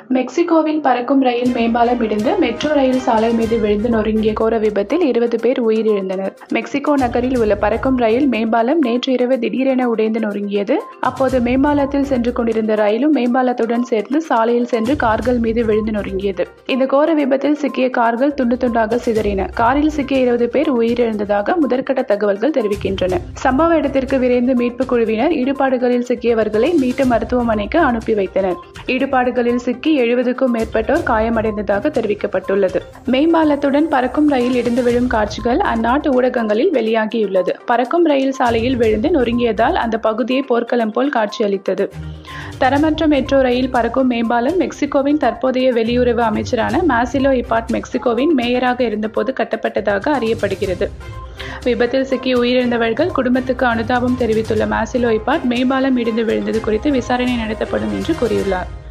மெக்சிகோவில் பறக்கும் ரயில் மேம்பாலம் இடிந்து மெட்ரோ ரயில் சாலை மீது விழுந்து நொறுங்கிய கோர விபத்தில் இருபது பேர் உயிரிழந்தனர் மெக்சிகோ நகரில் உள்ள பறக்கும் ரயில் மேம்பாலம் நேற்று இரவு திடீரென உடைந்து நொறுங்கியது அப்போது மேம்பாலத்தில் சென்று கொண்டிருந்த ரயிலும் மேம்பாலத்துடன் சேர்ந்து சாலையில் சென்று கார்கள் மீது விழுந்து நொறுங்கியது இந்த கோர விபத்தில் சிக்கிய கார்கள் துண்டு துண்டாக சிதறின காரில் சிக்கிய இருபது பேர் உயிரிழந்ததாக முதற்கட்ட தகவல்கள் தெரிவிக்கின்றன சம்பவ இடத்திற்கு விரைந்து மீட்பு குழுவினர் ஈடுபாடுகளில் சிக்கியவர்களை மீட்டு மருத்துவமனைக்கு அனுப்பி வைத்தனர் ஈடுபாடுகளில் சிக்கி எழுபதுக்கும் மேற்பட்டோர் காயமடைந்ததாக தெரிவிக்கப்பட்டுள்ளது மேம்பாலத்துடன் பறக்கும் ரயில் இடிந்து விழும் காட்சிகள் அந்நாட்டு ஊடகங்களில் வெளியாகியுள்ளது பறக்கும் ரயில் சாலையில் விழுந்து நொறுங்கியதால் அந்த பகுதியை போர்க்களம் போல் காட்சியளித்தது தரமற்ற மெட்ரோ ரயில் பறக்கும் மேம்பாலம் மெக்சிகோவின் தற்போதைய வெளியுறவு அமைச்சரான மாசிலோ இபாட் மெக்சிகோவின் மேயராக இருந்தபோது கட்டப்பட்டதாக அறியப்படுகிறது விபத்தில் சிக்கி உயிரிழந்தவர்கள் குடும்பத்துக்கு அனுதாபம் தெரிவித்துள்ள மாசிலோ இபாட் மேம்பாலம் இடிந்து விழுந்தது குறித்து விசாரணை நடத்தப்படும் என்று கூறியுள்ளார்